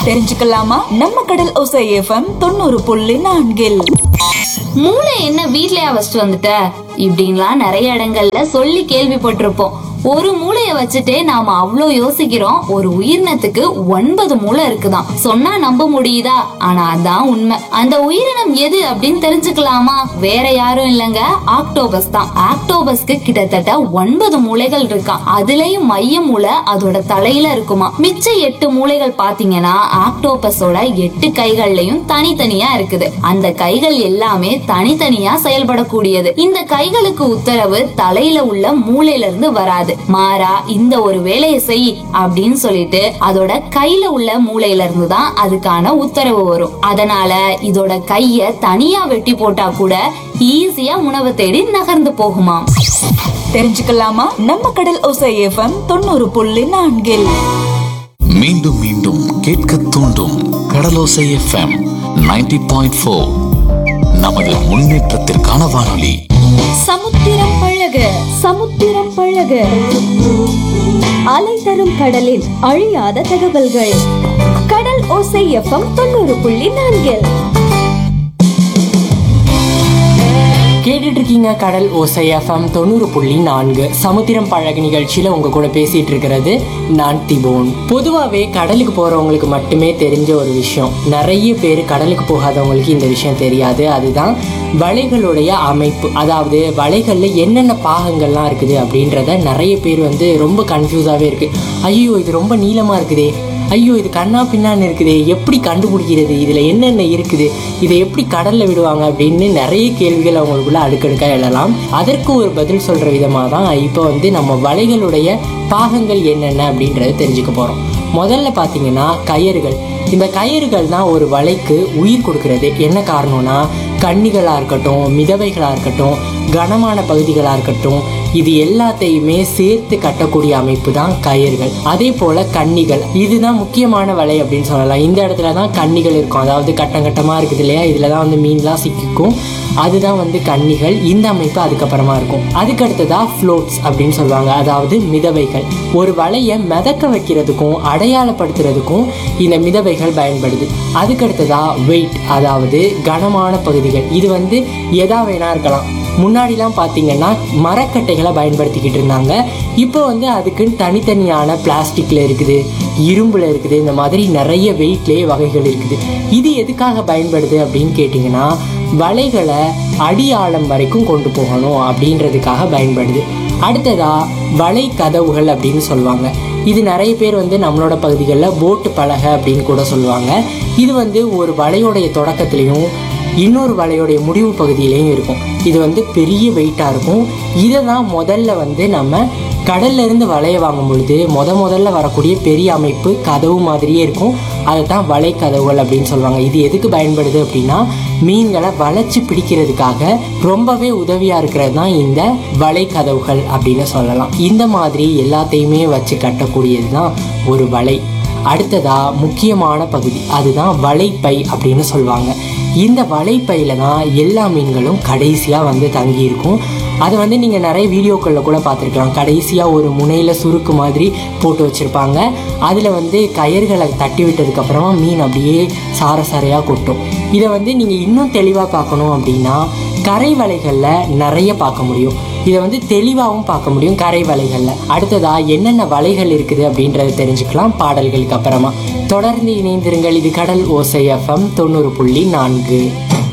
தெரிஞ்சுக்கலாமா நம்ம கடல் ஒசை எஃப்எம் தொண்ணூறு புள்ளி நான்கில் மூளை என்ன வீட்லயா வச்சுட்டு வந்துட்ட இப்படின்லாம் நிறைய இடங்கள்ல சொல்லி கேள்விப்பட்டிருப்போம் ஒரு மூளைய வச்சுட்டே நாம அவ்ளோ யோசிக்கிறோம் ஒரு உயிரினத்துக்கு ஒன்பது மூளை இருக்குதாம் சொன்னா நம்ப முடியுதா ஆனா அதான் உண்மை அந்த உயிரினம் எது அப்படின்னு தெரிஞ்சுக்கலாமா வேற யாரும் இல்லங்க ஆக்டோபஸ் தான் ஆக்டோபஸ்க்கு கிட்டத்தட்ட ஒன்பது மூளைகள் இருக்காம் அதுலயும் மைய மூளை அதோட தலையில இருக்குமா மிச்ச எட்டு மூளைகள் பாத்தீங்கன்னா ஆக்டோபஸோட எட்டு கைகள்லயும் தனித்தனியா இருக்குது அந்த கைகள் எல்லாமே தனித்தனியா செயல்படக்கூடியது இந்த கைகளுக்கு உத்தரவு தலையில உள்ள மூளையில இருந்து வராது மாறா இந்த ஒரு வேலையை செய் அப்படின்னு சொல்லிட்டு அதோட கையில உள்ள மூளையில இருந்து தான் அதுக்கான உத்தரவு வரும் அதனால இதோட கைய தனியா வெட்டி போட்டா கூட ஈஸியா உணவு தேடி நகர்ந்து போகுமாம் தெரிஞ்சுக்கலாமா நம்ம கடல் ஒசை எஃப்எம் தொண்ணூறு புள்ளி நான்கில் மீண்டும் மீண்டும் கேட்க தூண்டும் கடலோசை எஃப்எம் 90.4 பாயிண்ட் ஃபோர் நமது முன்னேற்றத்திற்கான வானொலி சமுத்திரம் பழக சமுத்திரம் பழக அலை தரும் கடலில் அழியாத தகவல்கள் கடல் ஓசை எஃப்எம் தொண்ணூறு புள்ளி நான்கில் கேட்டுட்டு இருக்கீங்க கடல் ஓசை எஃப்எம் தொண்ணூறு புள்ளி நான்கு சமுத்திரம் பழகு நிகழ்ச்சியில் உங்க கூட பேசிட்டு இருக்கிறது நான் திபோன் பொதுவாகவே கடலுக்கு போறவங்களுக்கு மட்டுமே தெரிஞ்ச ஒரு விஷயம் நிறைய பேர் கடலுக்கு போகாதவங்களுக்கு இந்த விஷயம் தெரியாது அதுதான் வலைகளுடைய அமைப்பு அதாவது வலைகளில் என்னென்ன பாகங்கள்லாம் இருக்குது அப்படின்றத நிறைய பேர் வந்து ரொம்ப கன்ஃபியூஸாகவே இருக்கு ஐயோ இது ரொம்ப நீளமாக இருக்குதே ஐயோ இது கண்ணா பின்னான்னு இருக்குதே எப்படி கண்டுபிடிக்கிறது இதில் என்னென்ன இருக்குது இதை எப்படி கடலில் விடுவாங்க அப்படின்னு நிறைய கேள்விகள் அவங்களுக்குள்ள அடுக்கடுக்காக எழலாம் அதற்கு ஒரு பதில் சொல்கிற விதமாக தான் இப்போ வந்து நம்ம வலைகளுடைய பாகங்கள் என்னென்ன அப்படின்றத தெரிஞ்சுக்க போகிறோம் முதல்ல பார்த்தீங்கன்னா கயிறுகள் இந்த கயிறுகள் தான் ஒரு வலைக்கு உயிர் கொடுக்கறது என்ன காரணம்னா கன்னிகளாக இருக்கட்டும் மிதவைகளாக இருக்கட்டும் கனமான பகுதிகளாக இருக்கட்டும் இது எல்லாத்தையுமே சேர்த்து கட்டக்கூடிய அமைப்பு தான் கயிறுகள் அதே போல கன்னிகள் இதுதான் முக்கியமான வலை அப்படின்னு சொல்லலாம் இந்த இடத்துல தான் கன்னிகள் இருக்கும் அதாவது கட்டம் கட்டமாக இருக்குது இல்லையா இதில் தான் வந்து மீன்லாம் சிக்கிக்கும் அதுதான் வந்து கன்னிகள் இந்த அமைப்பு அதுக்கப்புறமா இருக்கும் அதுக்கு அடுத்ததா ஃப்ளோட்ஸ் அப்படின்னு சொல்லுவாங்க அதாவது மிதவைகள் ஒரு வலையை மிதக்க வைக்கிறதுக்கும் அடையாளப்படுத்துறதுக்கும் இந்த மிதவைகள் பயன்படுது அதுக்கு அடுத்ததா வெயிட் அதாவது கனமான பகுதிகள் இது வந்து எதா வேணா இருக்கலாம் முன்னாடிலாம் பார்த்தீங்கன்னா மரக்கட்டைகளை பயன்படுத்திக்கிட்டு இருந்தாங்க இப்போ வந்து அதுக்குன்னு தனித்தனியான பிளாஸ்டிக்கில் இருக்குது இரும்பில் இருக்குது இந்த மாதிரி நிறைய வெயிட்லேயே வகைகள் இருக்குது இது எதுக்காக பயன்படுது அப்படின்னு கேட்டிங்கன்னா வலைகளை அடி ஆழம் வரைக்கும் கொண்டு போகணும் அப்படின்றதுக்காக பயன்படுது அடுத்ததா வலை கதவுகள் அப்படின்னு சொல்லுவாங்க இது நிறைய பேர் வந்து நம்மளோட பகுதிகளில் போட்டு பலகை அப்படின்னு கூட சொல்லுவாங்க இது வந்து ஒரு வலையோடைய தொடக்கத்துலேயும் இன்னொரு வலையோடைய முடிவு பகுதியிலையும் இருக்கும் இது வந்து பெரிய வெயிட்டாக இருக்கும் இதை தான் முதல்ல வந்து நம்ம கடல்ல இருந்து வலையை வாங்கும் பொழுது முத முதல்ல வரக்கூடிய பெரிய அமைப்பு கதவு மாதிரியே இருக்கும் அதை தான் வலை கதவுகள் அப்படின்னு சொல்லுவாங்க இது எதுக்கு பயன்படுது அப்படின்னா மீன்களை வளைச்சு பிடிக்கிறதுக்காக ரொம்பவே உதவியாக இருக்கிறது தான் இந்த வலை கதவுகள் அப்படின்னு சொல்லலாம் இந்த மாதிரி எல்லாத்தையுமே வச்சு கட்டக்கூடியது தான் ஒரு வலை அடுத்ததா முக்கியமான பகுதி அதுதான் வலைப்பை அப்படின்னு சொல்லுவாங்க இந்த வலைப்பையில தான் எல்லா மீன்களும் கடைசியாக வந்து தங்கி இருக்கும் அதை வந்து நீங்கள் நிறைய வீடியோக்களில் கூட பார்த்துருக்கலாம் கடைசியாக ஒரு முனையில் சுருக்கு மாதிரி போட்டு வச்சுருப்பாங்க அதில் வந்து கயிறுகளை தட்டி விட்டதுக்கப்புறமா மீன் அப்படியே சார சாரையாக கொட்டும் இதை வந்து நீங்கள் இன்னும் தெளிவாக பார்க்கணும் அப்படின்னா கரை வலைகளில் நிறைய பார்க்க முடியும் இதை வந்து தெளிவாகவும் பார்க்க முடியும் கரை வலைகளில் அடுத்ததா என்னென்ன வலைகள் இருக்குது அப்படின்றத தெரிஞ்சுக்கலாம் பாடல்களுக்கு அப்புறமா தொடர்ந்து இணைந்திருங்கள் இது கடல் ஓசை எஃப்எம் தொண்ணூறு புள்ளி நான்கு